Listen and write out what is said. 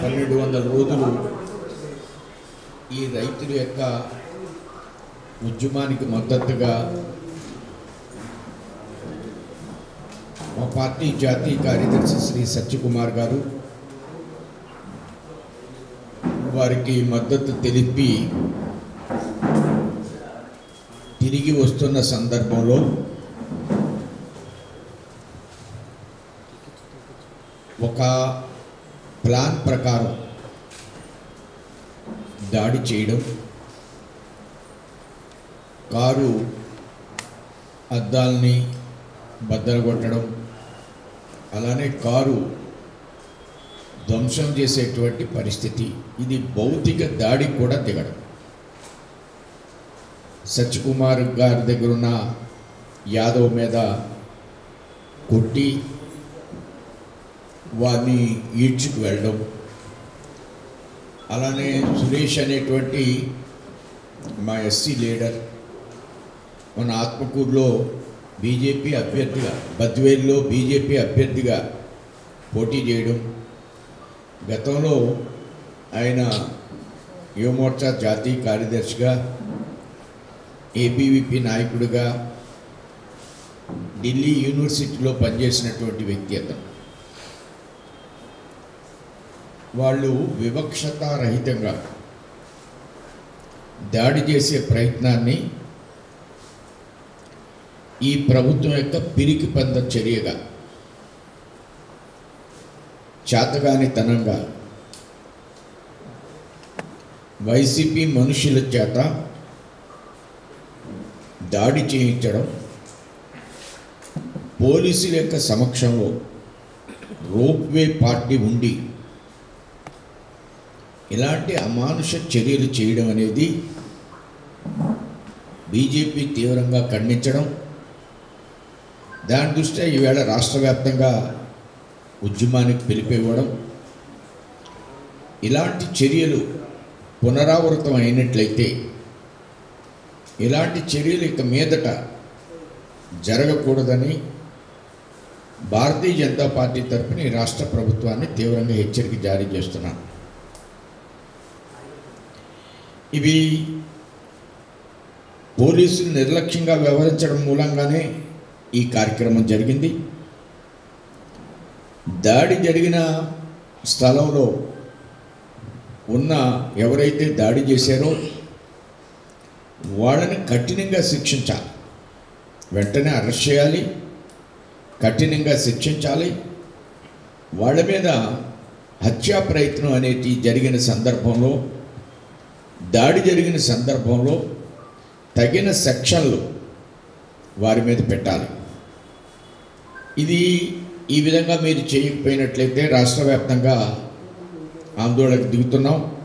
పన్నెండు వందల రోజులు ఈ రైతుల యొక్క ఉద్యమానికి మద్దతుగా మా పార్టీ జాతీయ కార్యదర్శి శ్రీ సత్యకుమార్ గారు వారికి మద్దతు తెలిపి తిరిగి వస్తున్న సందర్భంలో ఒక ప్లాన్ ప్రకారం దాడి చేయడం కారు అద్దాలని బద్దలగొట్టడం అలానే కారు ధ్వంసం చేసేటువంటి పరిస్థితి ఇది భౌతిక దాడి కూడా దిగడం సత్యకుమార్ గారి దగ్గర ఉన్న యాదవ్ మీద కొట్టి వారిని ఈడ్చుకు వెళ్ళడం అలానే సురేష్ అనేటువంటి మా ఎస్సీ లీడర్ మన ఆత్మకూరులో బీజేపీ అభ్యర్థిగా బద్వేల్లో బీజేపీ అభ్యర్థిగా పోటీ చేయడం గతంలో ఆయన యువమోర్చా జాతీయ కార్యదర్శిగా ఏబీవీపీ నాయకుడిగా ఢిల్లీ యూనివర్సిటీలో పనిచేసినటువంటి వ్యక్తి అతను వాళ్ళు వివక్షతారహితంగా దాడి చేసే ప్రయత్నాన్ని ఈ ప్రభుత్వం యొక్క పిరికి పంద చర్యగా చేతగానితనంగా వైసీపీ మనుషుల చేత దాడి చేయించడం పోలీసుల యొక్క సమక్షంలో రోప్వే పార్టీ ఉండి ఇలాంటి అమానుష చర్యలు చేయడం అనేది బీజేపీ తీవ్రంగా ఖండించడం దాని దృష్ట్యా ఈవేళ రాష్ట్ర వ్యాప్తంగా ఉద్యమానికి పిలిపివ్వడం ఇలాంటి చర్యలు పునరావృతం అయినట్లయితే ఇలాంటి చర్యలు ఇక మీదట జరగకూడదని భారతీయ జనతా పార్టీ తరఫున ఈ రాష్ట్ర ప్రభుత్వాన్ని తీవ్రంగా హెచ్చరిక జారీ చేస్తున్నాను ఇవి పోలీసులు నిర్లక్ష్యంగా వ్యవహరించడం మూలంగానే ఈ కార్యక్రమం జరిగింది దాడి జరిగిన స్థలంలో ఉన్న ఎవరైతే దాడి చేశారో వాళ్ళని కఠినంగా శిక్షించాలి వెంటనే అరెస్ట్ చేయాలి కఠినంగా శిక్షించాలి వాళ్ళ మీద హత్యా ప్రయత్నం అనేది జరిగిన సందర్భంలో దాడి జరిగిన సందర్భంలో తగిన సెక్షన్లు వారి మీద పెట్టాలి ఇది ఈ విధంగా మీరు చేయకపోయినట్లయితే రాష్ట్ర వ్యాప్తంగా ఆందోళనకు దిగుతున్నాం